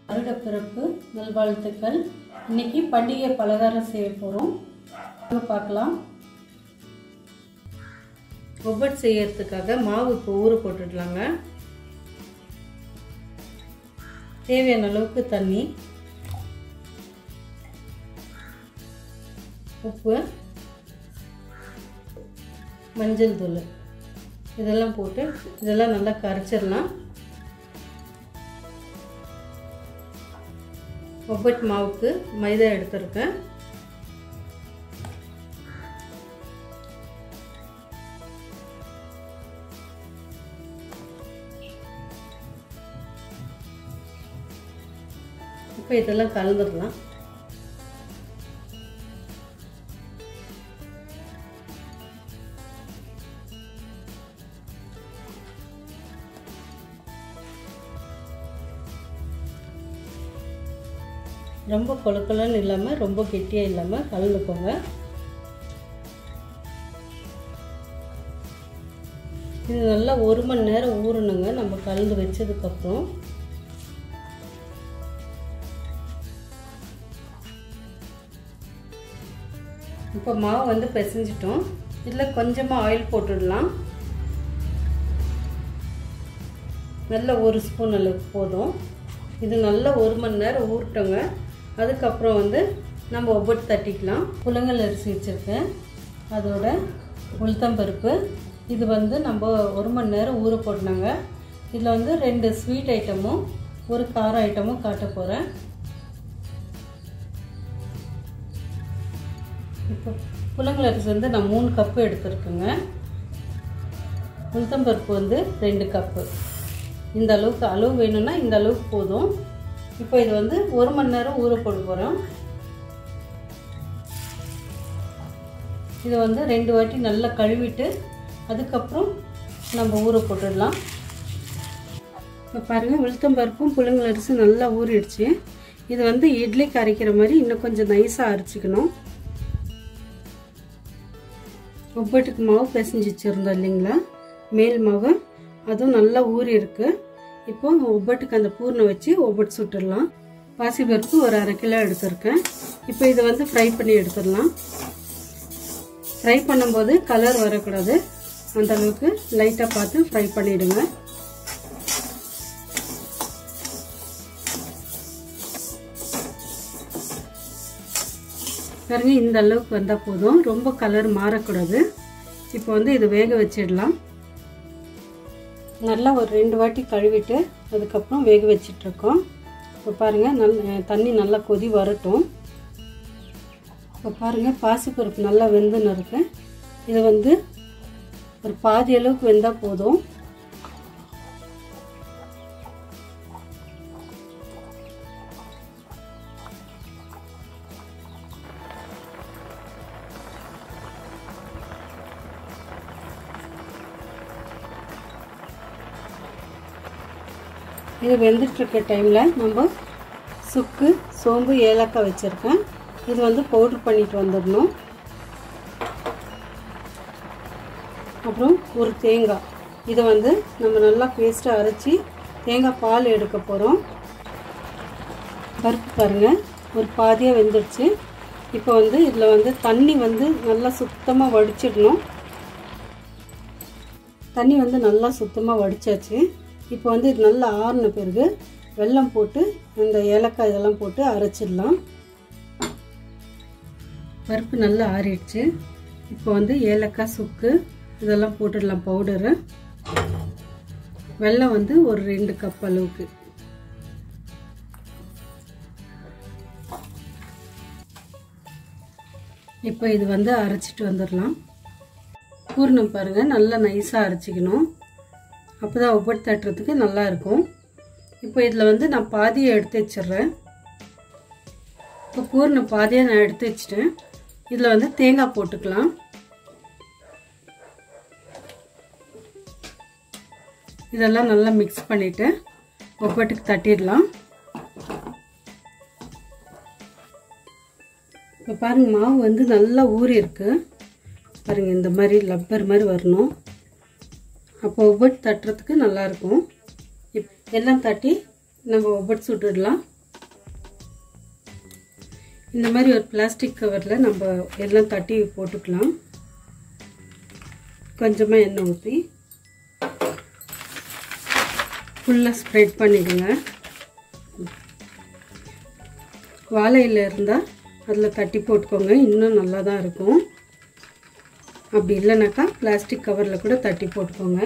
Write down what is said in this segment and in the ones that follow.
வருடப்பிறப்பு நல்வாழ்த்துக்கள் இன்னைக்கு பண்டிகை பலகாரம் செய்ய போகிறோம் பார்க்கலாம் ஒவ்வொரு செய்யறதுக்காக மாவு இப்போ ஊற போட்டுடலாங்க தேவையான அளவுக்கு தண்ணி உப்பு மஞ்சள் தூள் இதெல்லாம் போட்டு இதெல்லாம் நல்லா கரைச்சிடலாம் ஒவ்வொரு மாவுக்கு மைதா எடுத்திருக்கேன் இப்போ இதெல்லாம் கலந்துடலாம் ரொம்ப கொலக்கொலன்னு இல்லாமல் ரொம்ப கெட்டியாக இல்லாமல் கலந்துக்கோங்க இது நல்லா ஒரு மணி நேரம் ஊறணுங்க நம்ம கலந்து வச்சதுக்கப்புறம் இப்போ மாவு வந்து பிசைஞ்சிட்டோம் இதில் கொஞ்சமாக ஆயில் போட்டுடலாம் நல்ல ஒரு ஸ்பூன் அளவுக்கு போதும் இது நல்லா ஒரு மணி நேரம் ஊறட்டோங்க அதுக்கப்புறம் வந்து நம்ம ஒவ்வொரு தட்டிக்கலாம் புலங்கல் அரிசி வச்சுருக்கேன் அதோட உளுத்தம்பருப்பு இது வந்து நம்ம ஒரு மணி நேரம் ஊற போட்டினாங்க இதில் வந்து ரெண்டு ஸ்வீட் ஐட்டமும் ஒரு கார ஐட்டமும் காட்ட போகிறேன் இப்போ புலங்கல் அரிசி வந்து நான் மூணு கப்பு எடுத்துருக்கேங்க உளுத்தம்பருப்பு வந்து ரெண்டு கப்பு இந்த அளவுக்கு அளவு வேணும்னா இந்த அளவுக்கு போதும் இப்போ இது வந்து ஒரு மணி நேரம் ஊற போட போகிறோம் இதை வந்து ரெண்டு வாட்டி நல்லா கழுவிட்டு அதுக்கப்புறம் நம்ம ஊற போட்டுடலாம் இப்போ பாருங்கள் உளுத்தம்பருப்பும் புழுங்கல் அரிசி நல்லா ஊறிடுச்சு இது வந்து இட்லிக்கு அரைக்கிற மாதிரி இன்னும் கொஞ்சம் நைஸாக அரைச்சிக்கணும் ஒவ்வொட்டுக்கு மாவு பிசைஞ்சு வச்சுருந்தோம் இல்லைங்களா மேல் மாவு அதுவும் நல்லா ஊறி இருக்கு இப்போ ஒவ்வொட்டுக்கு அந்த பூர்ணை வச்சு ஒவ்வொட்டு சுட்டுடலாம் பாசிப்பருப்பு ஒரு அரை கிலோ எடுத்திருக்கேன் இப்போ இதை வந்து ஃப்ரை பண்ணி எடுத்துடலாம் ஃப்ரை பண்ணும்போது கலர் வரக்கூடாது அந்த அளவுக்கு லைட்டாக பார்த்து ஃப்ரை பண்ணிவிடுங்க பாருங்க இந்த அளவுக்கு வந்தால் போதும் ரொம்ப கலர் மாறக்கூடாது இப்போ வந்து இதை வேக வச்சிடலாம் நல்லா ஒரு ரெண்டு வாட்டி கழுவிட்டு அதுக்கப்புறம் வேக வச்சிட்ருக்கோம் இப்போ பாருங்கள் நல் தண்ணி நல்லா கொதி வரட்டும் இப்போ பாருங்கள் பாசிப்பருப்பு நல்லா வெந்துன்னு இருக்கு இதை வந்து ஒரு பாதி அளவுக்கு வெந்தால் போதும் இது வெந்துட்டுருக்க டைமில் நம்ம சுக்கு சோம்பு ஏலக்காய் வச்சுருக்கேன் இது வந்து பவுட்ரு பண்ணிட்டு வந்துடணும் அப்புறம் ஒரு தேங்காய் இதை வந்து நம்ம நல்லா பேஸ்ட்டாக அரைச்சி தேங்காய் பால் எடுக்க போகிறோம் பருப்பு பாருங்கள் ஒரு பாதியாக வெந்துடுச்சு இப்போ வந்து இதில் வந்து தண்ணி வந்து நல்லா சுத்தமாக வடிச்சிடணும் தண்ணி வந்து நல்லா சுத்தமாக வடித்தாச்சு இப்போ வந்து இது நல்லா ஆறின பிறகு வெல்லம் போட்டு இந்த ஏலக்காய் இதெல்லாம் போட்டு அரைச்சிடலாம் பருப்பு நல்லா ஆறிடுச்சு இப்போ வந்து ஏலக்காய் சுக்கு இதெல்லாம் போட்டுடலாம் பவுடரு வெல்லம் வந்து ஒரு ரெண்டு கப் அளவுக்கு இப்போ இது வந்து அரைச்சிட்டு வந்துடலாம் பூர்ணம் பாருங்கள் நல்லா நைஸாக அரைச்சிக்கணும் அப்போ தான் ஒவ்வொரு தட்டுறதுக்கு நல்லா இருக்கும் இப்போ இதில் வந்து நான் பாதியை எடுத்து வச்சிடுறேன் இப்போ பூர்ண பாதியை நான் எடுத்து வச்சிட்டேன் இதில் வந்து தேங்காய் போட்டுக்கலாம் இதெல்லாம் நல்லா மிக்ஸ் பண்ணிவிட்டு ஒவ்வொட்டுக்கு தட்டிடலாம் இப்போ பாருங்கள் மாவு வந்து நல்லா ஊறி இருக்கு பாருங்கள் இந்த மாதிரி லப்பர் மாதிரி வரணும் அப்போ ஒவ்வொரு தட்டுறதுக்கு நல்லாயிருக்கும் இப் எல்லாம் தட்டி நம்ம ஒவ்வொரு சுட்டுடலாம் இந்த மாதிரி ஒரு பிளாஸ்டிக் கவரில் நம்ம எல்லாம் தட்டி போட்டுக்கலாம் கொஞ்சமாக எண்ணெய் ஊற்றி ஃபுல்லாக ஸ்ப்ரெட் பண்ணிடுங்க வாழை இலை இருந்தால் அதில் தட்டி போட்டுக்கோங்க இன்னும் நல்லா தான் இருக்கும் அப்படி இல்லைனாக்கா பிளாஸ்டிக் கவரில் கூட தட்டி போட்டுக்கோங்க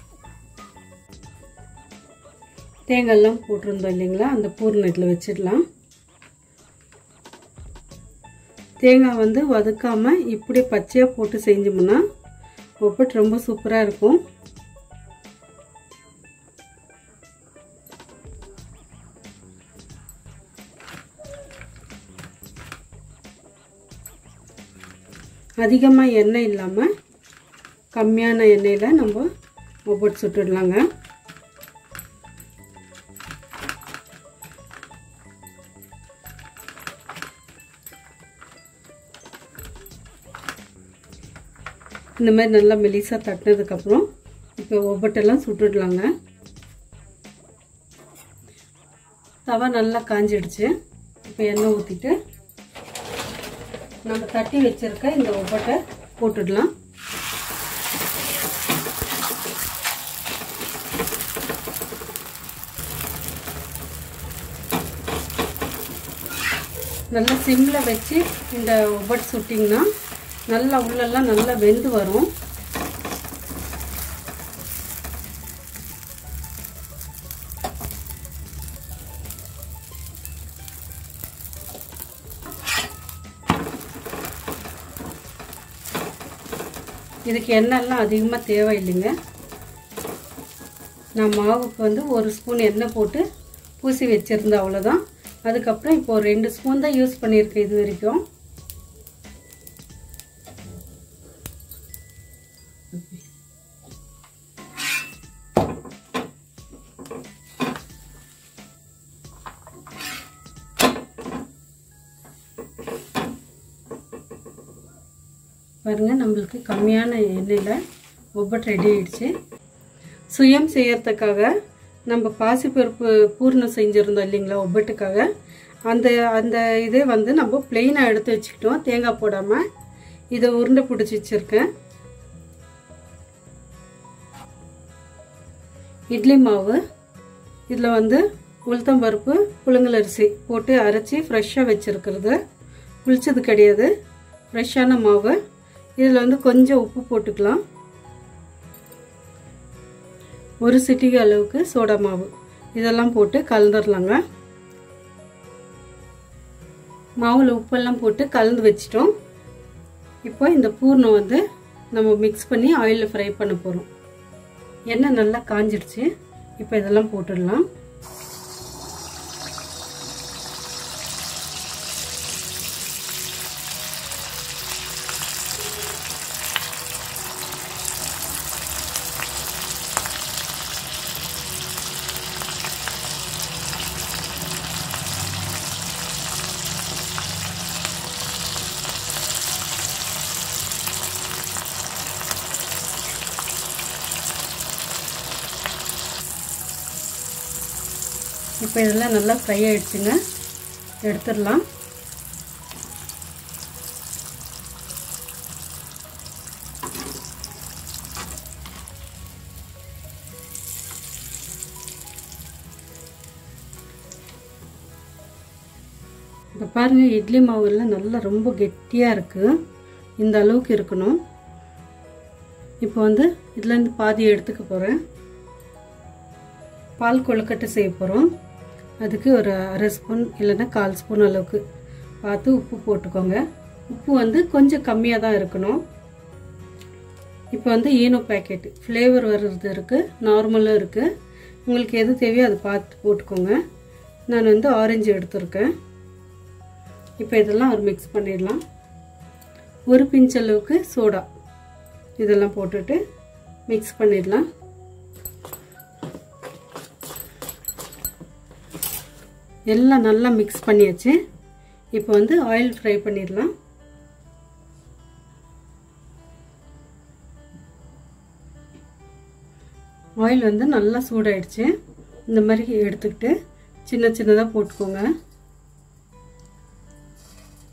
தேங்காய்லாம் போட்டிருந்தோம் இல்லைங்களா அந்த பூர்ணத்தில் வச்சிடலாம் தேங்காய் வந்து வதக்காமல் இப்படி பச்சையாக போட்டு செஞ்சோம்னா ஒப்பட்டு ரொம்ப சூப்பராக இருக்கும் அதிகமாக எண்ணெய் இல்லாமல் கம்மியான எண்ணெயில் நம்ம ஒப்பட்டு சுட்டுடலாங்க இந்த மாதிரி நல்லா மெலிசாக தட்டினதுக்கப்புறம் இப்போ ஒவ்வொட்டெல்லாம் சுட்டுடலாங்க தவா நல்லா காஞ்சிடுச்சு இப்போ எண்ணெய் ஊற்றிட்டு நம்ம தட்டி வச்சிருக்க இந்த ஒவ்வொட்டை போட்டுடலாம் நல்லா சிம்மில் வச்சு இந்த ஒவ்வொட்டு சுட்டிங்கன்னா நல்லா உள்ளெல்லாம் நல்லா வெந்து வரும் இதுக்கு எண்ணெய்லாம் அதிகமாக தேவையில்லைங்க நான் மாவுக்கு வந்து ஒரு ஸ்பூன் எண்ணெய் போட்டு பூசி வச்சுருந்தேன் அவ்வளோதான் அதுக்கப்புறம் இப்போ ஒரு ரெண்டு ஸ்பூன் தான் யூஸ் பண்ணியிருக்கேன் இது வரைக்கும் பாருங்கள் நம்மளுக்கு கம்மியான எண்ணெயில் ஒவ்வொரு ரெடி ஆயிடுச்சு சுயம் செய்யறதுக்காக நம்ம பாசிப்பருப்பு பூர்ணம் செஞ்சுருந்தோம் இல்லைங்களா ஒவ்வொட்டுக்காக அந்த அந்த இதே வந்து நம்ம பிளெயினாக எடுத்து வச்சுக்கிட்டோம் தேங்காய் போடாமல் இதை உருண்டை பிடிச்சி வச்சுருக்கேன் இட்லி மாவு இதில் வந்து உளுத்தம்பருப்பு புழுங்கலரிசி போட்டு அரைச்சி ஃப்ரெஷ்ஷாக வச்சுருக்கிறது புளிச்சது கிடையாது ஃப்ரெஷ்ஷான மாவு இதில் வந்து கொஞ்சம் உப்பு போட்டுக்கலாம் ஒரு சிட்டிகை அளவுக்கு சோடா மாவு இதெல்லாம் போட்டு கலந்துடலாங்க மாவில் உப்பெல்லாம் போட்டு கலந்து வச்சிட்டோம் இப்போ இந்த பூர்ணம் வந்து நம்ம மிக்ஸ் பண்ணி ஆயிலில் ஃப்ரை பண்ண போகிறோம் எண்ணெய் நல்லா காஞ்சிடுச்சு இப்போ இதெல்லாம் போட்டுடலாம் இப்போ இதெல்லாம் நல்லா ஃப்ரை ஆயிடுச்சுங்க எடுத்துடலாம் இப்போ பாருங்கள் இட்லி மாவுலாம் நல்லா ரொம்ப கெட்டியாக இருக்குது இந்த அளவுக்கு இருக்கணும் இப்போ வந்து இதுலேருந்து பாதி எடுத்துக்க போகிறேன் பால் கொழுக்கட்டை செய்ய போகிறோம் அதுக்கு ஒரு அரை ஸ்பூன் இல்லைன்னா கால் ஸ்பூன் அளவுக்கு பார்த்து உப்பு போட்டுக்கோங்க உப்பு வந்து கொஞ்சம் கம்மியாக தான் இருக்கணும் இப்போ வந்து ஈனோ பேக்கெட் ஃப்ளேவர் வர்றது இருக்குது நார்மலும் இருக்குது உங்களுக்கு எது தேவையோ அதை பார்த்து போட்டுக்கோங்க நான் வந்து ஆரஞ்சு எடுத்திருக்கேன் இப்போ இதெல்லாம் ஒரு மிக்ஸ் பண்ணிடலாம் ஒரு பிஞ்ச் அளவுக்கு சோடா இதெல்லாம் போட்டுட்டு மிக்ஸ் பண்ணிடலாம் எல்லாம் நல்லா மிக்ஸ் பண்ணியாச்சு இப்போ வந்து ஆயில் ஃப்ரை பண்ணிடலாம் ஆயில் வந்து நல்லா சூடாயிடுச்சு இந்த மாதிரி எடுத்துக்கிட்டு சின்ன சின்னதாக போட்டுக்கோங்க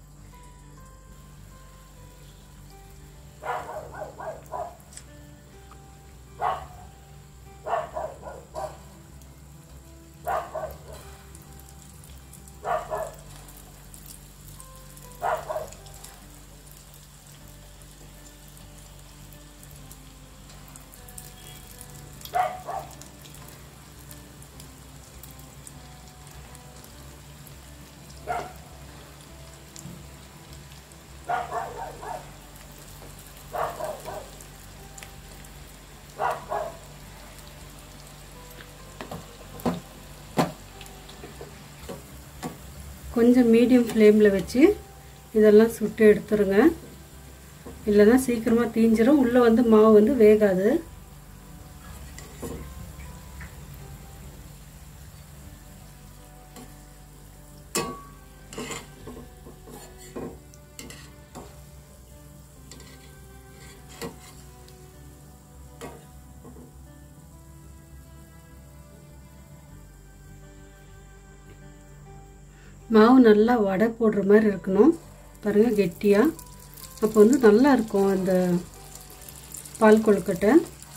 கொஞ்சம் மீடியம் ஃப்ளேமில் வச்சு இதெல்லாம் சுட்டு எடுத்துருங்க இல்லைன்னா சீக்கிரமாக தீஞ்சிரும் உள்ளே வந்து மாவு வந்து வேகாது மாவு நல்லா வடை போடுற மாதிரி இருக்கணும் பாருங்கள் கெட்டியாக அப்போ வந்து நல்லா இருக்கும் அந்த பால் கொழுக்கட்டை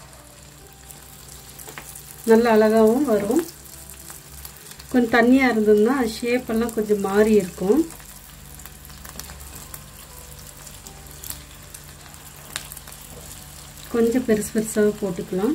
நல்ல அழகாகவும் வரும் கொஞ்சம் தண்ணியாக இருந்ததுன்னா ஷேப்பெல்லாம் கொஞ்சம் மாறி இருக்கும் கொஞ்சம் பெருசு பெருசாக போட்டுக்கலாம்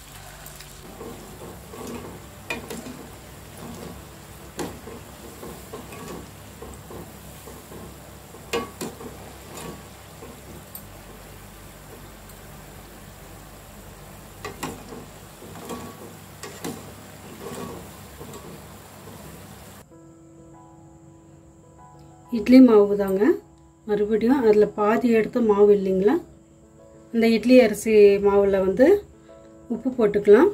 இட்லி மாவு தாங்க மறுபடியும் அதில் பாதி எடுத்த மாவு இல்லைங்களா அந்த இட்லி அரிசி மாவில் வந்து உப்பு போட்டுக்கலாம்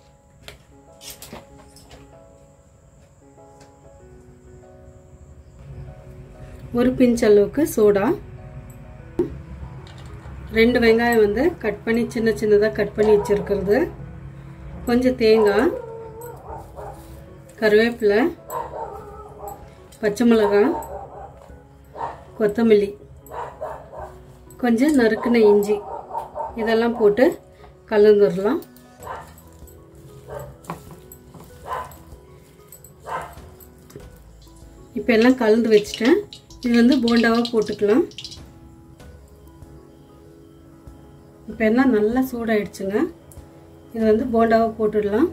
ஒரு பிஞ்ச் அளவுக்கு சோடா ரெண்டு வெங்காயம் வந்து கட் பண்ணி சின்ன சின்னதாக கட் பண்ணி வச்சுருக்கிறது கொஞ்சம் தேங்காய் கருவேப்பிலை பச்சை மிளகாய் கொத்தமல்லி கொஞ்சம் நறுக்குன இஞ்சி இதெல்லாம் போட்டு கலந்துடலாம் இப்போ எல்லாம் கலந்து வச்சுட்டேன் இது வந்து போண்டாவாக போட்டுக்கலாம் இப்போ எல்லாம் நல்லா சூடாயிடுச்சுங்க இது வந்து போண்டாவாக போட்டுடலாம்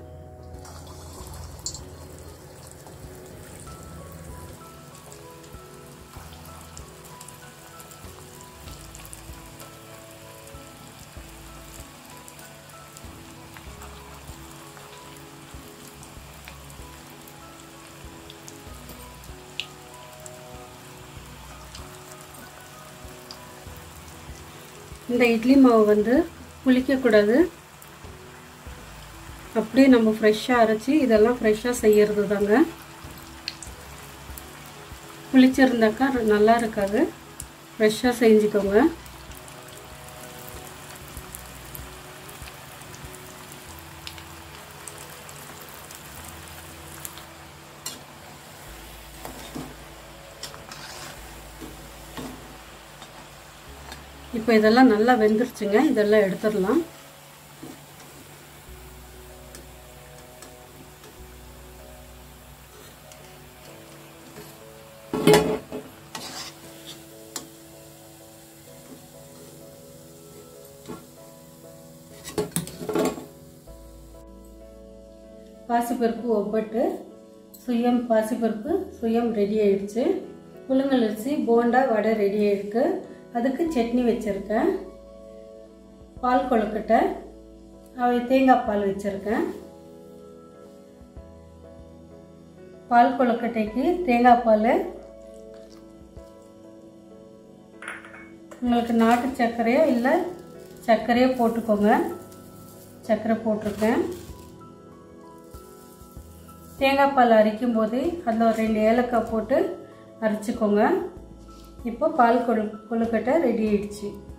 இந்த இட்லி மாவு வந்து புளிக்கக்கூடாது அப்படியே நம்ம ஃப்ரெஷ்ஷாக அரைச்சி இதெல்லாம் ஃப்ரெஷ்ஷாக செய்கிறது தாங்க புளிச்சிருந்தாக்கா நல்லா இருக்காது ஃப்ரெஷ்ஷாக செஞ்சுக்கோங்க இப்போ இதெல்லாம் நல்லா வெந்துருச்சுங்க இதெல்லாம் எடுத்துடலாம் பாசிப்பருப்பு ஒப்பட்டு சுயம் பாசிப்பருப்பு சுயம் ரெடி ஆயிடுச்சு புழுங்கல் அரிசி போண்டா வடை ரெடி ஆயிருக்கு அதுக்கு சட்னி வச்சுருக்கேன் பால் கொழுக்கட்டை அவை தேங்காய் பால் வச்சுருக்கேன் பால் கொழுக்கட்டைக்கு தேங்காய் பால் உங்களுக்கு நாட்டு சர்க்கரையோ இல்லை சர்க்கரையோ போட்டுக்கோங்க சர்க்கரை போட்டிருக்கேன் தேங்காய் பால் அரைக்கும் போது அதில் ஒரு ரெண்டு ஏலக்காய் போட்டு அரைச்சிக்கோங்க இப்போ பால் கொழு கொழுக்கட்டை ரெடி ஆயிடுச்சு